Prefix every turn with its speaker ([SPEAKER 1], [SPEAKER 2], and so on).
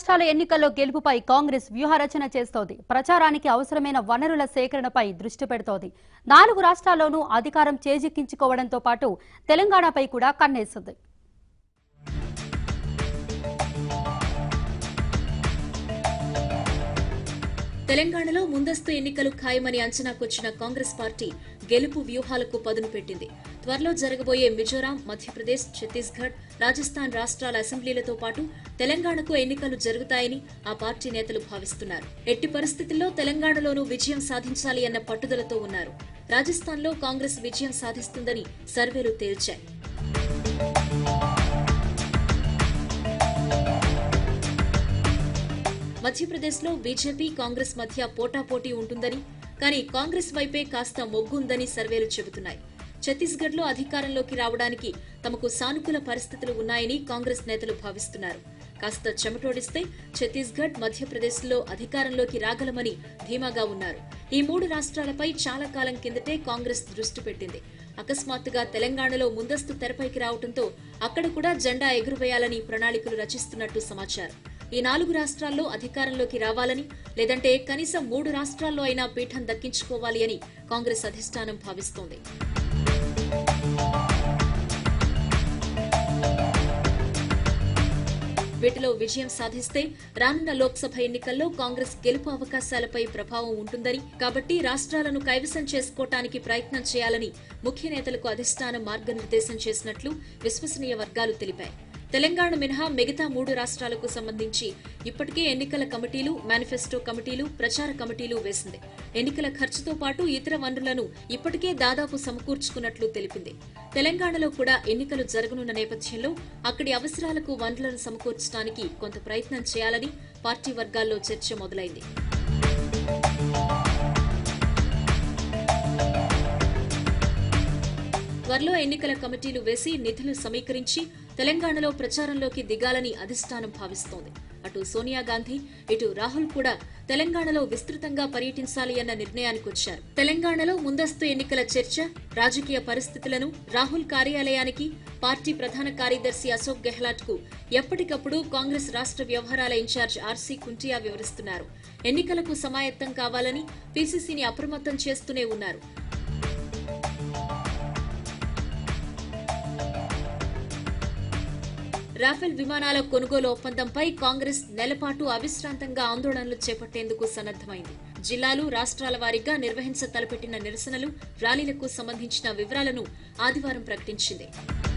[SPEAKER 1] రాష్ట్రాల ఎన్నికల్లో గెలుపుపై కాంగ్రెస్ వ్యూహరచన చేస్తోంది ప్రచారానికి అవసరమైన వనరుల సేకరణపై దృష్టి పెడుతోంది నాలుగు రాష్ట్రాల్లోనూ అధికారం చేజిక్కించుకోవడంతో పాటు తెలంగాణపై కూడా కన్నేస్తుంది
[SPEAKER 2] తెలంగాణలో ముందస్తు ఎన్నికలు ఖాయమని అంచనాకొచ్చిన కాంగ్రెస్ పార్టీ గెలుపు వ్యూహాలకు పదును పెట్టింది త్వరలో జరగబోయే మిజోరాం మధ్యప్రదేశ్ ఛత్తీస్గఢ్ రాజస్థాన్ రాష్ట్రాల అసెంబ్లీలతో పాటు తెలంగాణకు ఎన్నికలు జరుగుతాయని ఆ పార్టీ నేతలు భావిస్తున్నారు ఎట్టి పరిస్థితుల్లో తెలంగాణలోనూ విజయం సాధించాలి అన్న పట్టుదలతో ఉన్నారు రాజస్థాన్లో కాంగ్రెస్ విజయం సాధిస్తుందని సర్వేలు తేల్చాయి మధ్యప్రదేశ్లో బీజేపీ కాంగ్రెస్ మధ్య పోటాపోటీ ఉంటుందని కానీ కాంగ్రెస్ వైపే కాస్త మొగ్గుందని సర్వేలు చెబుతున్నాయి ఛత్తీస్గఢ్లో అధికారంలోకి రావడానికి తమకు సానుకూల పరిస్థితులు ఉన్నాయని కాంగ్రెస్ నేతలు భావిస్తున్నారు కాస్త చెమటోడిస్తే ఛత్తీస్గఢ్ మధ్యప్రదేశ్లో అధికారంలోకి రాగలమని ధీమాగా ఉన్నారు ఈ మూడు రాష్ట్రాలపై చాలా కాలం కిందటే కాంగ్రెస్ దృష్టి పెట్టింది అకస్మాత్తుగా తెలంగాణలో ముందస్తు తెరపైకి రావడంతో అక్కడ కూడా జెండా ఎగురవేయాలని ప్రణాళికలు రచిస్తున్నట్టు సమాచారం ఈ నాలుగు రాష్ట్రాల్లో అధికారంలోకి రావాలని లేదంటే కనీసం మూడు రాష్ట్రాల్లో అయినా పీఠం దక్కించుకోవాలి అని కాంగ్రెస్ అధిష్టానం భావిస్తోంది వీటిలో విజయం సాధిస్తే రానున్న లోక్సభ ఎన్నికల్లో కాంగ్రెస్ గెలుపు అవకాశాలపై ప్రభావం ఉంటుందని కాబట్టి రాష్ట్రాలను కైవసం చేసుకోవటానికి ప్రయత్నం చేయాలని ముఖ్య నేతలకు అధిష్టానం మార్గనిర్దేశం చేసినట్లు విశ్వసనీయ వర్గాలు తెలిపాయి తెలంగాణ మినహా మిగతా మూడు రాష్ట్రాలకు సంబంధించి ఇప్పటికే ఎన్నికల కమిటీలు మేనిఫెస్టో కమిటీలు ప్రచార కమిటీలు వేసింది ఎన్నికల ఖర్చుతో పాటు ఇతర వనరులను ఇప్పటికే దాదాపు సమకూర్చుకున్నట్లు తెలిపింది తెలంగాణలో కూడా ఎన్నికలు జరగనున్న నేపథ్యంలో అక్కడి అవసరాలకు వనరులను సమకూర్చడానికి కొంత ప్రయత్నం చేయాలని పార్టీ వర్గాల్లో చర్చ మొదలైంది త్వరలో ఎన్నికల కమిటీలు వేసి నిధులు సమీకరించి తెలంగాణలో ప్రచారంలోకి దిగాలని అధిష్టానం భావిస్తోంది అటు సోనియా గాంధీ ఇటు రాహుల్ కూడా తెలంగాణలో విస్తృతంగా పర్యటించాలి అన్న నిర్ణయానికి వచ్చారు తెలంగాణలో ముందస్తు ఎన్నికల చర్చ రాజకీయ పరిస్థితులను రాహుల్ కార్యాలయానికి పార్టీ ప్రధాన కార్యదర్శి అశోక్ గెహ్లాట్ కు ఎప్పటికప్పుడు కాంగ్రెస్ రాష్ట్ర వ్యవహారాల ఇన్ఛార్జ్ ఆర్సీ కుంటియా వివరిస్తున్నారు ఎన్నికలకు సమాయత్తం కావాలని పీసీసీని అప్రమత్తం చేస్తూనే ఉన్నారు రాఫెల్ విమానాల కొనుగోలు ఒప్పందంపై కాంగ్రెస్ నెలపాటు అవిశ్రాంతంగా ఆందోళనలు చేపట్టేందుకు సన్నద్దమైంది జిల్లాలు రాష్ట్రాల వారీగా నిర్వహించ తలపెట్టిన నిరసనలు ర్యాలీలకు సంబంధించిన వివరాలను ఆదివారం ప్రకటించింది